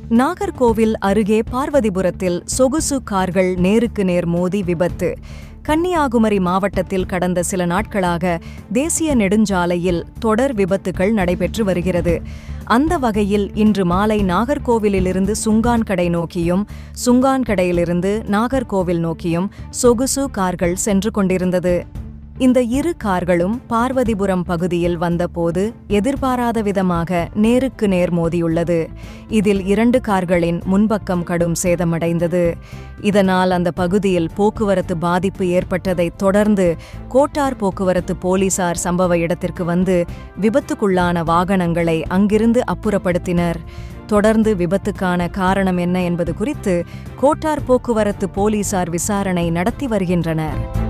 நாகர்கோவில் அருகே பார்வதிபுரத்தில் சொகுசு கார்கள் நேருக்கு நேர் மோதி விபத்து கன்னியாகுமரி மாவட்டத்தில் கடந்த சில நாட்களாக தேசிய நெடுஞ்சாலையில் தொடர் விபத்துகள் நடைபெற்று வருகிறது அந்த வகையில் இன்று மாலை நாகர்கோவிலிலிருந்து சுங்கான்கடை நோக்கியும் சுங்கான்கடையிலிருந்து நாகர்கோவில் நோக்கியும் சொகுசு கார்கள் சென்று கொண்டிருந்தது இந்த இரு கார்களும் பார்வதிபுரம் பகுதியில் வந்தபோது எதிர்பாராத விதமாக நேருக்கு நேர் மோதியுள்ளது இதில் இரண்டு கார்களின் முன்பக்கம் கடும் சேதமடைந்தது இதனால் அந்த பகுதியில் போக்குவரத்து பாதிப்பு ஏற்பட்டதைத் தொடர்ந்து கோட்டார் போக்குவரத்து போலீசார் சம்பவ இடத்திற்கு வந்து விபத்துக்குள்ளான வாகனங்களை அங்கிருந்து அப்புறப்படுத்தினர் தொடர்ந்து விபத்துக்கான காரணம் என்ன என்பது குறித்து கோட்டார் போக்குவரத்து போலீசார் விசாரணை நடத்தி வருகின்றனர்